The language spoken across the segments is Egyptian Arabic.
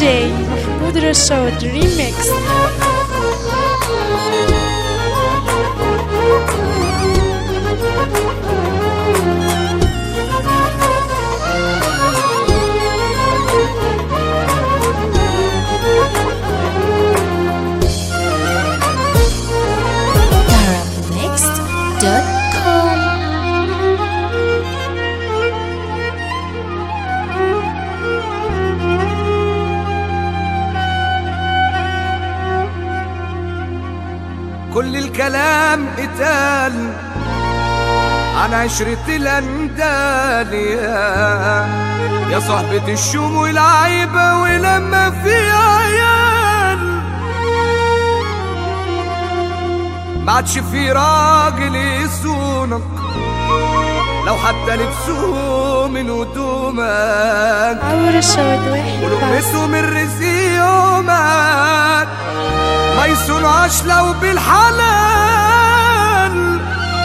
DJ Mahmoud Rashad Remix Next.com كل الكلام اتقال عن عشرة الأندال يا يا صاحبة الشوم والعيبة ولما في عيال ما عادش في راجل يصونك لو حتى لبسوه من هدومك عمر الشواد واحد بعد ولبسوا من رزيومك ما يصونعش لو بالحلال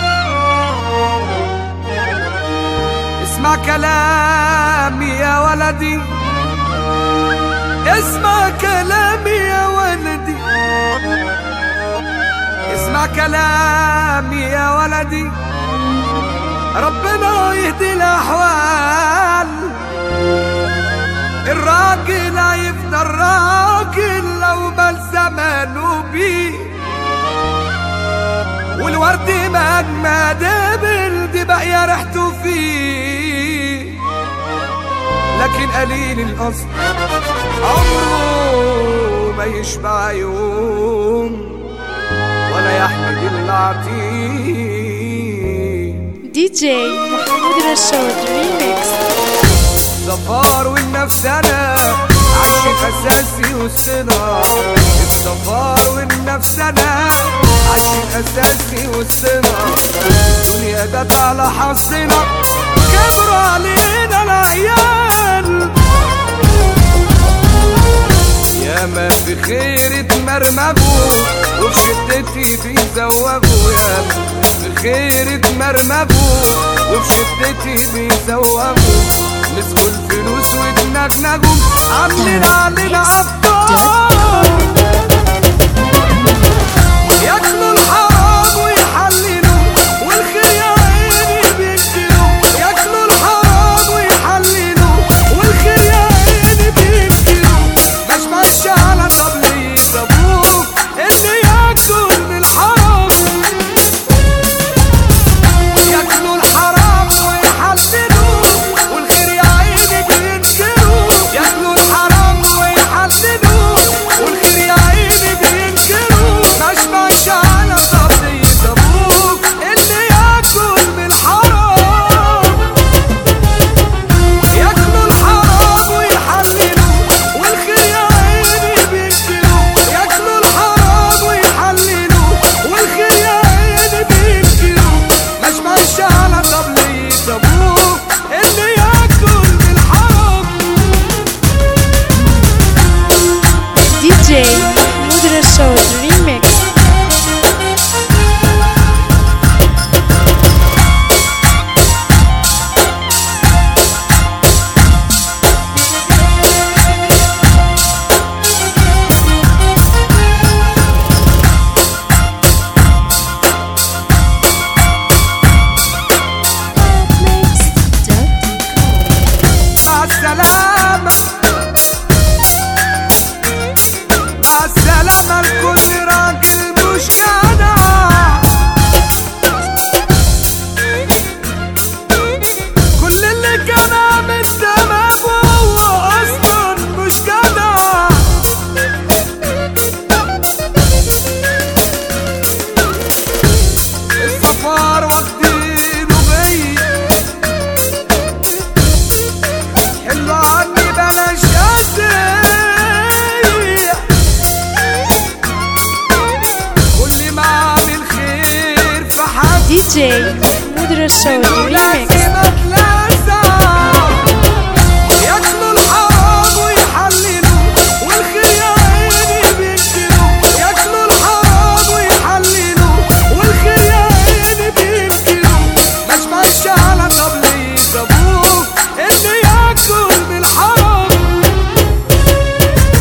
اسمع كلامي يا ولدي اسمع كلامي يا ولدي اسمع كلامي يا ولدي ربنا يهدي الاحوال الراجل هيفضل راجل لو بل زمانه بيه والورد مهما دبل دي باقية ريحته فيه لكن قليل الأصل عمره ما يشبع يوم ولا يحمد العتيق دي جي محمود رشاد ريميكس الظفار والنفسنة عايشين أساسي وسطنا الظفار والنفسنة عايشين أساسي وسطنا الدنيا جت على حظنا كبروا علينا العيال ياما في خير اتمرمغوا وفي شدتي بيزوغوا ياما في خير اتمرمغوا وفي شدتي بيزوغوا مسكوا الفلوس واتنجنجوا عاملين علينا ابطال ياكلوا الحرام ويحللوا والخير يا عيني بينكروا ياكلوا الحرام ويحللوا والخير يا عيني بينكروا مش ماشي على طبلية ابوك اللي ياكل من الحرام ياكلوا الحرام ويحللوا والخير يا عيني بينكروا ياكلوا الحرام ويحللوا والخير يا عيني بينكروا مش ماشي على طبلية ابوك اللي ياكل من الحرام ياكلوا الحرام ويحللوا والخير يا عيني بينكروا ياكلوا الحرام ويحللوا والخير يا عيني بينكروا مش ماشي على طبلية ابوك اللي ياكل من الحرام دي جي محمود رشاد ريميكس مع السلامة مع السلامة لكل راجل مش جدع كل اللي كان عامل تمام وهو أصلا مش جدع السفار واخدينه بيا حلو عني بلاش أسيح كل ما أعمل خير في حد دي جي محمود رشاد ريميكس لازم أتلاسع ياكلوا الحرام ويحللوا والخير يا عيني بينكروا ياكلوا الحرام ويحللوا والخير يا عيني بينكروا مش ماشي على طبلية أبوك اللي ياكل من الحرام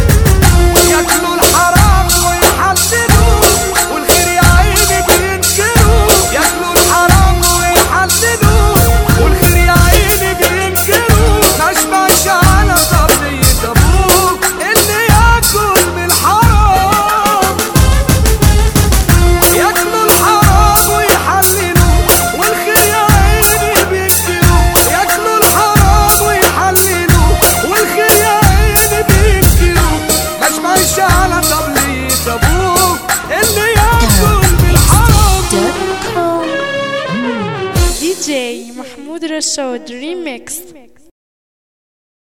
الرشاود ريميكس